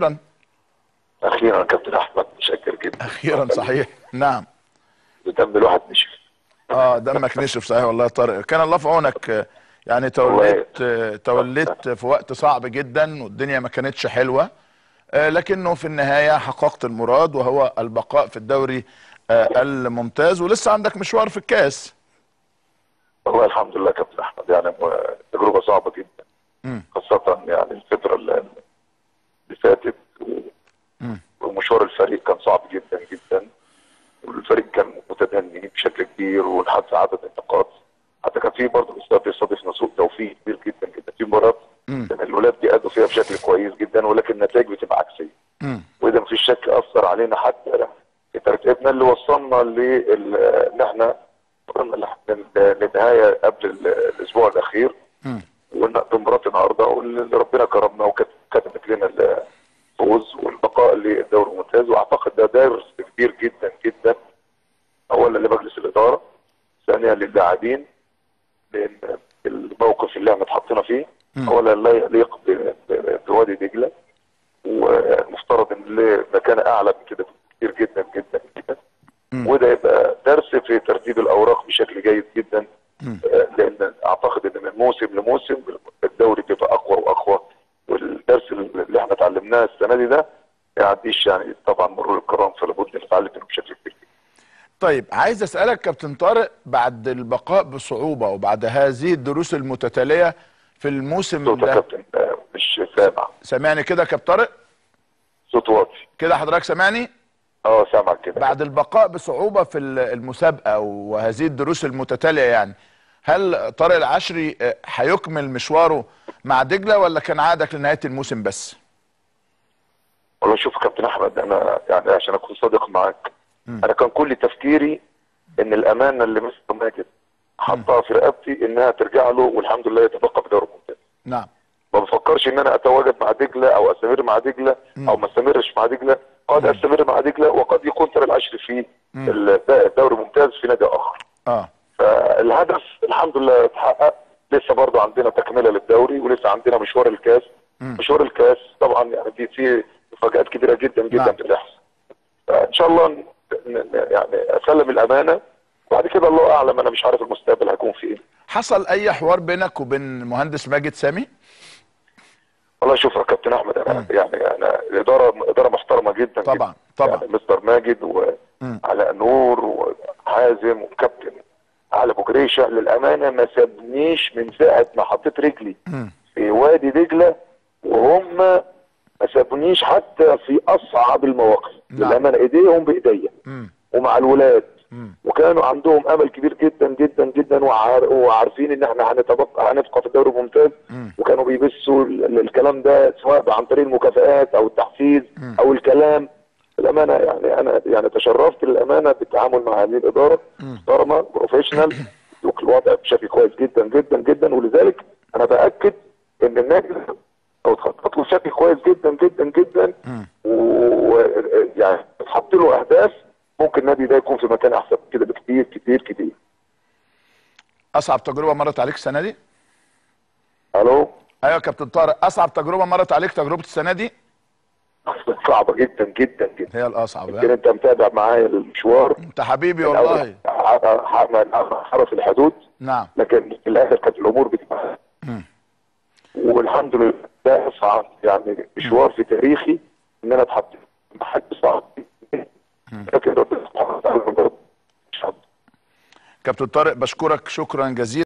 اخيرا اخيرا يا كابتن احمد متشكر جدا اخيرا صحيح نعم دم الواحد نشف اه دمك نشف صحيح والله يا طارق كان الله في عونك يعني توليت توليت في وقت صعب جدا والدنيا ما كانتش حلوه آه، لكنه في النهايه حققت المراد وهو البقاء في الدوري آه، الممتاز ولسه عندك مشوار في الكاس والله الحمد لله يا كابتن احمد يعني م- تجربه صعبه جدا مم. خاصه يعني الفتره اللي اللي فاتت و- مم. ومشوار الفريق كان صعب جدا جدا والفريق كان متدني بشكل كبير ونحس عدد النقاط حتى كان في برضه استاذ بيستضيفنا سوء توفيق كبير جدا جدا في مباراه مم. كان الولاد بيأدوا فيها بشكل كويس جدا ولكن النتائج بتبقى عكسيه مم. وده مفيش شك اثر علينا حتى في ترتيبنا اللي وصلنا لل- ان احنا وصلنا لل- للنهايه قبل ال- الاسبوع الاخير مم. ونقدم مباراه النهارده واللي ربنا كرمنا وكتبت لنا الفوز والبقاء للدوري الممتاز واعتقد ده درس كبير جدا جدا اولا لمجلس الاداره ثانيا للاعبين لان الموقف اللي احنا اتحطينا فيه مم. اولا لا يليق ب- ب- بوادي دجله ومفترض ان له مكانه اعلى من كده كتير جدا جدا جدا مم. وده يبقى درس في ترتيب الاوراق بشكل جيد جدا مم. آه، لان اعتقد ان من موسم لموسم الدوري بيبقى اقوى واقوى والدرس اللي احنا اتعلمناه السنه دي ده ما يعديش يعني طبعا مرور الكرام فلا بد نتعلم منه بشكل كبير طيب عايز اسالك كابتن طارق بعد البقاء بصعوبه وبعد هذه الدروس المتتاليه في الموسم صوت يا ده كابتن آه، مش سامع سامعني كده يا كابتن طارق صوت واطي كده حضرتك سامعني اه سامع كده بعد البقاء بصعوبة في ال- المسابقة وهذه الدروس المتتالية يعني هل طارق العشري آه، هيكمل مشواره مع دجلة ولا كان عادك لنهاية الموسم بس؟ والله شوف يا كابتن احمد انا يعني عشان اكون صادق معاك انا كان كل تفكيري ان الامانه اللي مستر ماجد حطها في رقبتي انها ترجع له والحمد لله يتبقى في دوري الممتاز نعم ما بفكرش ان انا اتواجد مع دجله او استمر مع دجله او ما استمرش مع دجله قد استمر مع دجله وقد يكون طارق العشري في ال- الدوري الممتاز في نادي اخر اه فالهدف الحمد لله اتحقق لسه برضه عندنا تكمله للدوري ولسه عندنا مشوار الكاس مشوار الكاس طبعا يعني دي فيه مفاجات كبيره جدا جدا نعم. بتحصل فان شاء الله ن- ن- يعني اسلم الامانه وبعد كده الله اعلم انا مش عارف المستقبل هيكون في ايه حصل أي حوار بينك وبين المهندس ماجد سامي؟ والله شوف يا كابتن احمد انا يعني انا الاداره اداره محترمه جدا طبعا، جدا. طبعا. يعني مستر ماجد وعلاء نور وحازم وكابتن علي ابو جريشه للامانه ما سابنيش من ساعه ما حطيت رجلي في وادي دجله وهم ما سابونيش حتى في اصعب المواقف نعم. للامانه ايديهم بايديا مم. ومع الولاد مم. وكانوا عندهم امل كبير جدا جدا جدا وعار وعارفين ان احنا هنتبقى هنبقى في الدوري الممتاز مم. وكانوا بيبثوا ال- ال- الكلام ده سواء عن طريق المكافآت او التحفيز او الكلام الامانه يعني انا يعني تشرفت للامانه بالتعامل مع هذه الاداره محترمه بروفيشنال الوضع بشكل كويس جدا جدا جدا ولذلك انا باكد ان النادي لو اتخطط له بشكل كويس جدا جدا جدا ويعني اتحط له اهداف ممكن النادي ده يكون في مكان احسن من كده بكتير كتير كتير أصعب تجربة مرت عليك السنة دي؟ الو أيوة يا كابتن طارق أصعب تجربة مرت عليك تجربة السنة دي؟ صعبه جدا جدا جدا هي الأصعب يمكن ها؟ انت متابع معايا المشوار أنت حبيبي والله حرس الحدود نعم لكن في الاخر كانت الامور بتبقى والحمد لله ده صعب يعني مشوار في تاريخي ان انا اتحط في محل صعب لكن ربنا سبحانه وتعالى كابتن طارق بشكرك شكرا جزيلا